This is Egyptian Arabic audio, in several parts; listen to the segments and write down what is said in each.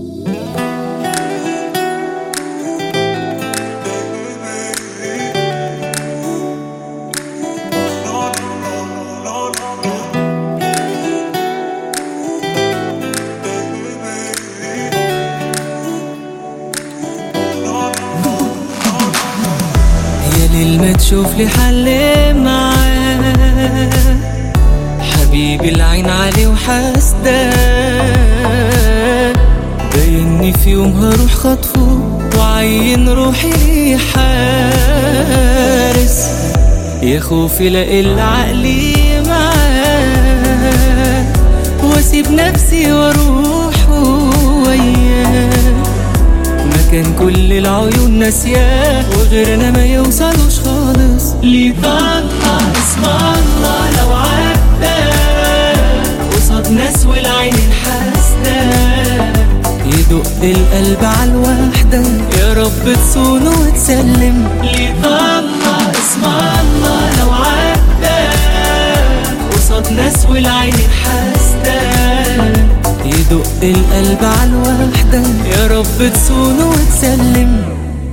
يا ليل ما تشوف لي حل معاه حبيبي العين عليه وحسدان بايني في يوم هروح خطفه وعين روحي ليه حارس يا خوفي لا إلا عقلي معاه واسيب نفسي واروح وياه مكان كل العيون ناسياه وغيرنا ما يوصلوش خالص ليه طلع اسم الله لو عدى قصاد ناس والعين الحاسدة يدق القلب على الوحدة يا رب تصون وتسلم ليه طلع اسم الله لو عدى قصاد ناس والعين الحاسدة يدق القلب على الوحدة يا رب تصون وتسلم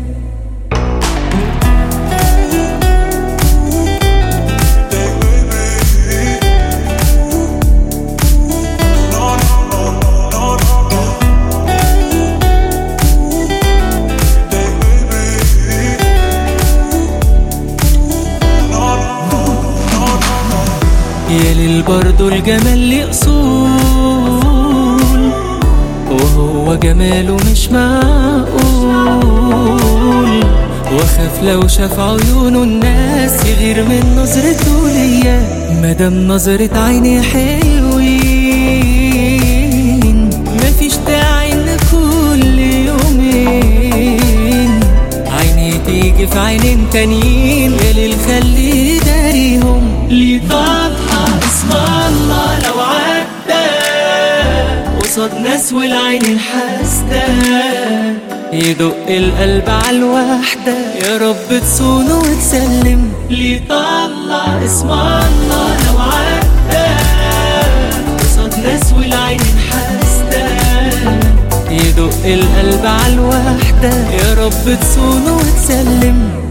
يا ليل برضو الجمال ليه اصول وهو جماله مش معقول واخاف لو شاف عيونه الناس يغير من نظرته ليا مادام نظرة عيني حلوين مفيش داعي ان كل يومين عيني تيجي في عينين تانيين يا ليل خلي داريهم ليه طلع اسم الله لو عدى قصاد ناس والعين الحاسدة يدق القلب على الوحدة يا رب تصون وتسلم ليه طلع اسم الله لو عدى قصاد ناس والعين الحاسدة يدق القلب على الوحدة يا رب تصون وتسلم